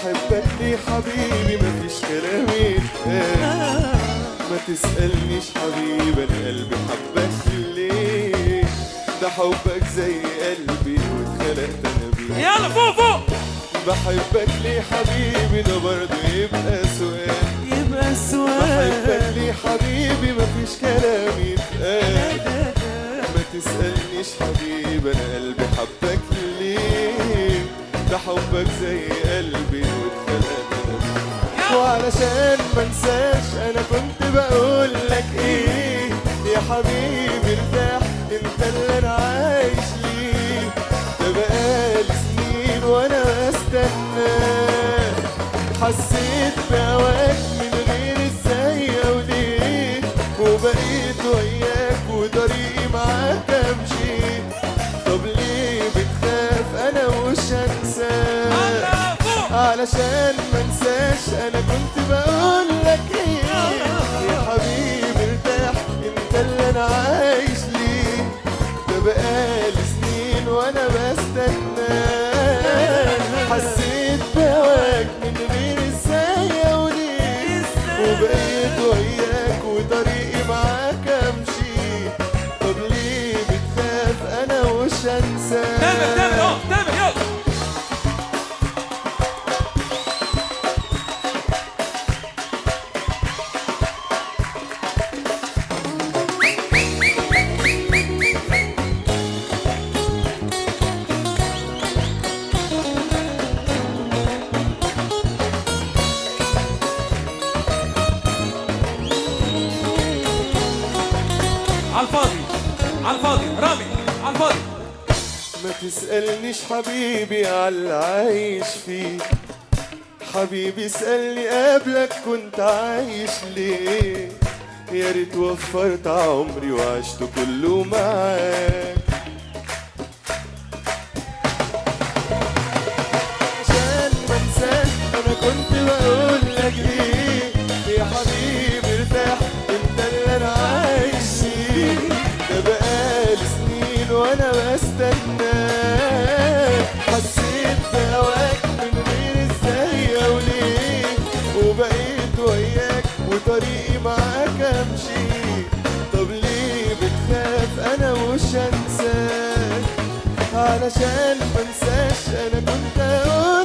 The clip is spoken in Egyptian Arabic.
بحبك ليه حبيبي مفيش كلام يتقال ما تسألنيش حبيبي انا قلبي حبك ليه ده حبك زي قلبي واتخلقت انا بيه يلا فوق فوق بحبك ليه حبيبي ده برضه يبقى سؤال يبقى بحبك السؤال ليه حبيبي مفيش كلام يتقال ما تسألنيش حبيبي أنا قلبي حبك ليه ده حبك زي قلبي واتخلقت أنا بيه. وعلشان منساش أنا كنت بقول لك إيه يا حبيبي ارتاح أنت اللي أنا عايش ليه ده بقالي سنين وأنا بستناك حسيت بهواك من غير ازاي او ليه وبقيت وياك وطريقي معاك امشي طب ليه بتخاف انا مش هنساك يلا فوق علشان منساش انا كنت بقول لك ايه يا حبيبي ارتاح انت اللي انا عايش ليه ده بقالي سنين وانا بستناك حسيت بهواك من غير ازاي او ليه وبقيت وياك وطريقي معاك امشي طب ليه بتخاف انا مش هنساك تامر تامر اه تامر يلا على الفاضي على الفاضي رامي على الفاضي ما تسألنيش حبيبي على اللي عايش فيه حبيبي اسألني قبلك كنت عايش ليه يا ريت وفرت عمري وعشت كله معاك عشان منساش انا كنت بقول لك ايه يا حبيبي ارتاح انت اللي انا عايش فيه ده بقالي سنين وانا بستناك حسيت بهواك من غير ازاي او ليه وبقيت وياك وطريقي معاك امشي طب ليه بتخاف انا مش هنساك علشان منساش انا كنت اقول